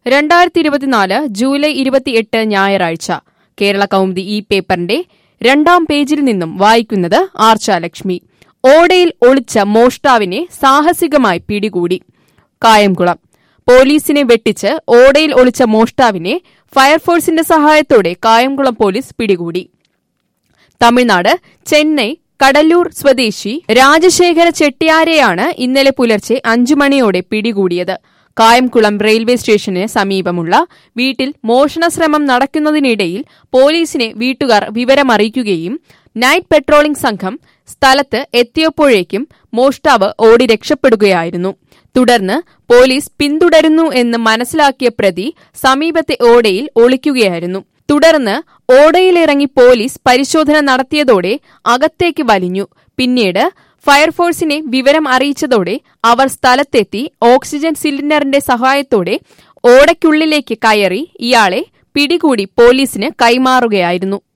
രണ്ടായിരത്തി ഇരുപത്തിനാല് ജൂലൈ ഇരുപത്തിയെട്ട് ഞായറാഴ്ച കേരള കൗമുദി ഈ പേപ്പറിന്റെ രണ്ടാം പേജിൽ നിന്നും വായിക്കുന്നത് ആർച്ചാലക്ഷ്മി ഓടയിൽ ഒളിച്ച മോഷ്ടാവിനെ സാഹസികമായി പിടികൂടി കായംകുളം പോലീസിനെ വെട്ടിച്ച് ഓടയിൽ ഒളിച്ച മോഷ്ടാവിനെ ഫയർഫോഴ്സിന്റെ സഹായത്തോടെ കായംകുളം പോലീസ് പിടികൂടി തമിഴ്നാട് ചെന്നൈ കടല്ലൂർ സ്വദേശി രാജശേഖര ചെട്ടിയാരെയാണ് ഇന്നലെ പുലർച്ചെ അഞ്ചു മണിയോടെ പിടികൂടിയത് കായംകുളം റെയിൽവേ സ്റ്റേഷന് സമീപമുള്ള വീട്ടിൽ മോഷണശ്രമം നടക്കുന്നതിനിടയിൽ പോലീസിനെ വീട്ടുകാർ വിവരമറിയിക്കുകയും നൈറ്റ് പെട്രോളിംഗ് സംഘം സ്ഥലത്ത് എത്തിയപ്പോഴേക്കും മോഷ്ടാവ് ഓടി രക്ഷപ്പെടുകയായിരുന്നു തുടർന്ന് പോലീസ് പിന്തുടരുന്നു എന്ന് മനസ്സിലാക്കിയ പ്രതി സമീപത്തെ ഓടയിൽ ഒളിക്കുകയായിരുന്നു തുടർന്ന് ഓടയിലിറങ്ങി പോലീസ് പരിശോധന നടത്തിയതോടെ അകത്തേക്ക് വലിഞ്ഞു പിന്നീട് ഫയർഫോഴ്സിനെ വിവരം അറിയിച്ചതോടെ അവർ സ്ഥലത്തെത്തി ഓക്സിജൻ സിലിണ്ടറിന്റെ സഹായത്തോടെ ഓടയ്ക്കുള്ളിലേക്ക് കയറി ഇയാളെ പിടികൂടി പോലീസിന് കൈമാറുകയായിരുന്നു